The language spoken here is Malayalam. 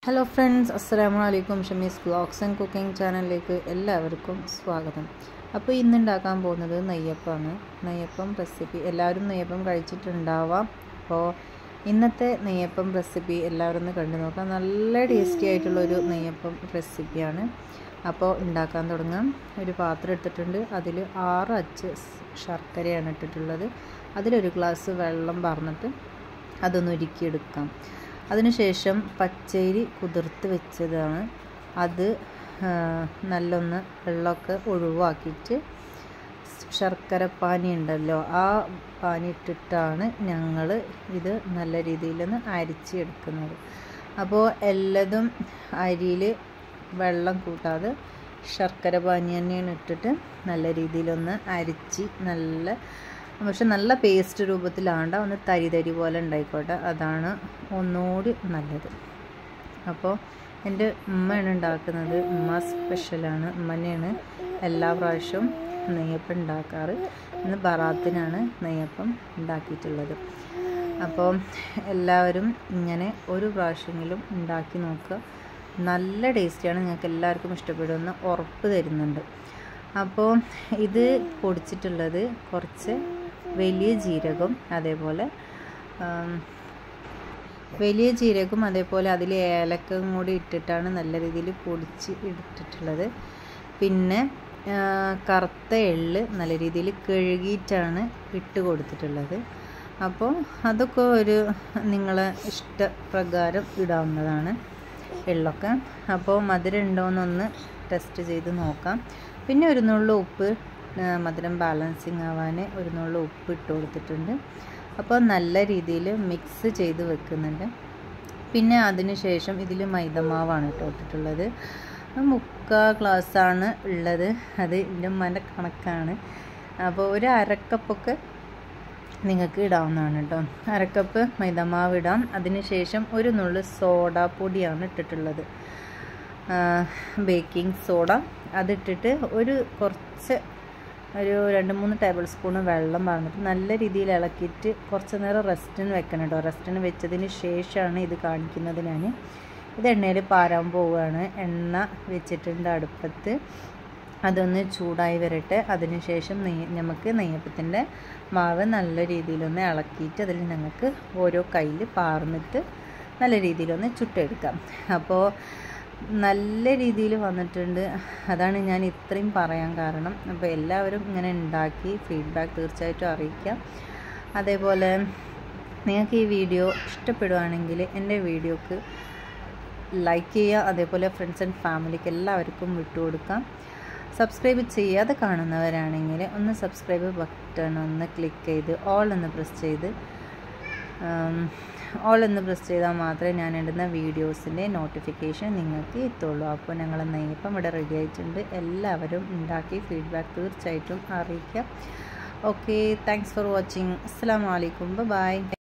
ഹലോ ഫ്രണ്ട്സ് അസ്സാം വലൈക്കും ഷമീസ് ബ്ലോഗ്സ് ആൻഡ് കുക്കിംഗ് ചാനലിലേക്ക് എല്ലാവർക്കും സ്വാഗതം അപ്പോൾ ഇന്ന് ഉണ്ടാക്കാൻ പോകുന്നത് നെയ്യപ്പമാണ് നെയ്യപ്പം റെസിപ്പി എല്ലാവരും നെയ്യപ്പം കഴിച്ചിട്ടുണ്ടാവാം അപ്പോൾ ഇന്നത്തെ നെയ്യപ്പം റെസിപ്പി എല്ലാവരും ഒന്ന് കണ്ടു നോക്കാം നല്ല ടേസ്റ്റി ആയിട്ടുള്ളൊരു നെയ്യപ്പം റെസിപ്പിയാണ് അപ്പോൾ ഉണ്ടാക്കാൻ തുടങ്ങാം ഒരു പാത്രം എടുത്തിട്ടുണ്ട് അതിൽ ആറ് അച്ച് ശർക്കരയാണ് ഇട്ടിട്ടുള്ളത് അതിലൊരു ഗ്ലാസ് വെള്ളം പറഞ്ഞിട്ട് അതൊന്ന് ഉരുക്കിയെടുക്കാം അതിനുശേഷം പച്ചരി കുതിർത്ത് വെച്ചതാണ് അത് നല്ലൊന്ന് വെള്ളമൊക്കെ ഒഴിവാക്കിയിട്ട് ശർക്കര പാനി ഉണ്ടല്ലോ ആ പാനി ഇട്ടിട്ടാണ് ഞങ്ങൾ ഇത് നല്ല രീതിയിലൊന്ന് അരിച്ചെടുക്കുന്നത് അപ്പോൾ എല്ലതും അരിയിൽ വെള്ളം കൂട്ടാതെ ശർക്കര പാനി തന്നെയാണ് ഇട്ടിട്ട് നല്ല രീതിയിലൊന്ന് അരിച്ച് നല്ല പക്ഷെ നല്ല പേസ്റ്റ് രൂപത്തിലാണ്ട ഒന്ന് തരി തരി പോലെ ഉണ്ടായിക്കോട്ടെ അതാണ് ഒന്നുകൂടി നല്ലത് അപ്പോൾ എൻ്റെ ഉമ്മയാണ് ഉണ്ടാക്കുന്നത് ഉമ്മ സ്പെഷ്യലാണ് ഉമ്മനെയാണ് എല്ലാ പ്രാവശ്യവും നെയ്യപ്പം ഉണ്ടാക്കാറ് ഇന്ന് ബറാത്തിനാണ് നെയ്യപ്പം ഉണ്ടാക്കിയിട്ടുള്ളത് അപ്പോൾ എല്ലാവരും ഇങ്ങനെ ഒരു പ്രാവശ്യമെങ്കിലും ഉണ്ടാക്കി നോക്കുക നല്ല ടേസ്റ്റിയാണ് നിങ്ങൾക്ക് എല്ലാവർക്കും ഇഷ്ടപ്പെടുമെന്ന് ഉറപ്പ് തരുന്നുണ്ട് അപ്പോൾ ഇത് പൊടിച്ചിട്ടുള്ളത് കുറച്ച് വലിയ ജീരകം അതേപോലെ വലിയ ജീരകം അതേപോലെ അതിൽ ഏലക്കം കൂടി ഇട്ടിട്ടാണ് നല്ല രീതിയിൽ പൊടിച്ച് ഇട്ടിട്ടുള്ളത് പിന്നെ കറുത്ത എള്ള് നല്ല രീതിയിൽ കഴുകിയിട്ടാണ് ഇട്ട് കൊടുത്തിട്ടുള്ളത് അപ്പോൾ അതൊക്കെ ഒരു നിങ്ങളെ ഇഷ്ടപ്രകാരം ഇടാവുന്നതാണ് എള്ളൊക്കെ അപ്പോൾ മധുരം ഉണ്ടോയെന്നൊന്ന് ടെസ്റ്റ് ചെയ്ത് നോക്കാം പിന്നെ ഒരു നുള്ളു ഉപ്പ് മധുരം ബാലൻസിങ് ആവാൻ ഒരു നുള്ളു ഉപ്പ് ഇട്ട് കൊടുത്തിട്ടുണ്ട് അപ്പോൾ നല്ല രീതിയിൽ മിക്സ് ചെയ്ത് വെക്കുന്നുണ്ട് പിന്നെ അതിന് ശേഷം ഇതിൽ മൈദമാവാണ് കേട്ടോ ഇട്ടിട്ടുള്ളത് മുക്കാൽ ഗ്ലാസ്സാണ് ഉള്ളത് അത് എൻ്റെ ഉമ്മൻ്റെ കണക്കാണ് അപ്പോൾ ഒരു അരക്കപ്പൊക്കെ നിങ്ങൾക്ക് ഇടാവുന്നതാണ് കേട്ടോ അരക്കപ്പ് മൈദമാവ് ഇടാം അതിന് ശേഷം ഒരു നുള്ളു സോഡ പൊടിയാണ് ഇട്ടിട്ടുള്ളത് ബേക്കിംഗ് സോഡ അതിട്ടിട്ട് ഒരു കുറച്ച് ഒരു രണ്ട് മൂന്ന് ടേബിൾ സ്പൂൺ വെള്ളം പറഞ്ഞിട്ട് നല്ല രീതിയിൽ ഇളക്കിയിട്ട് കുറച്ച് നേരം റെസ്റ്റിന് വെക്കണം കേട്ടോ റെസ്റ്റിന് വെച്ചതിന് ശേഷമാണ് ഇത് കാണിക്കുന്നത് ഞാൻ ഇത് എണ്ണയിൽ പാരാൻ പോവുകയാണ് എണ്ണ വെച്ചിട്ടുണ്ട് അടുപ്പത്ത് അതൊന്ന് ചൂടായി വരട്ടെ അതിനുശേഷം നെയ്യ് നമുക്ക് നെയ്യപ്പത്തിൻ്റെ മാവ് നല്ല രീതിയിലൊന്ന് ഇളക്കിയിട്ട് അതിൽ ഞങ്ങൾക്ക് ഓരോ കയ്യിൽ പാർന്നിട്ട് നല്ല രീതിയിലൊന്ന് ചുട്ടെടുക്കാം അപ്പോൾ നല്ല രീതിയിൽ വന്നിട്ടുണ്ട് അതാണ് ഞാൻ ഇത്രയും പറയാൻ കാരണം അപ്പോൾ എല്ലാവരും ഇങ്ങനെ ഉണ്ടാക്കി ഫീഡ്ബാക്ക് തീർച്ചയായിട്ടും അറിയിക്കാം അതേപോലെ നിങ്ങൾക്ക് ഈ വീഡിയോ ഇഷ്ടപ്പെടുവാണെങ്കിൽ എൻ്റെ വീഡിയോക്ക് ലൈക്ക് ചെയ്യുക അതേപോലെ ഫ്രണ്ട്സ് ആൻഡ് ഫാമിലിക്ക് എല്ലാവർക്കും വിട്ടുകൊടുക്കാം സബ്സ്ക്രൈബ് ചെയ്യാതെ കാണുന്നവരാണെങ്കിൽ ഒന്ന് സബ്സ്ക്രൈബ് ബട്ടൺ ഒന്ന് ക്ലിക്ക് ചെയ്ത് ഓൾ എന്ന് പ്രസ് ചെയ്ത് ഓൾ എന്ന് പ്രസ് ചെയ്താൽ മാത്രമേ ഞാൻ ഇടുന്ന വീഡിയോസിൻ്റെ നോട്ടിഫിക്കേഷൻ നിങ്ങൾക്ക് എത്തുള്ളൂ അപ്പോൾ ഞങ്ങൾ നെയ്യപ്പം ഇവിടെ റെഡി ആയിട്ടുണ്ട് എല്ലാവരും ഉണ്ടാക്കി ഫീഡ്ബാക്ക് തീർച്ചയായിട്ടും അറിയിക്കാം ഓക്കെ താങ്ക്സ് ഫോർ വാച്ചിങ് അസ്സാം വലൈക്കും ബൈ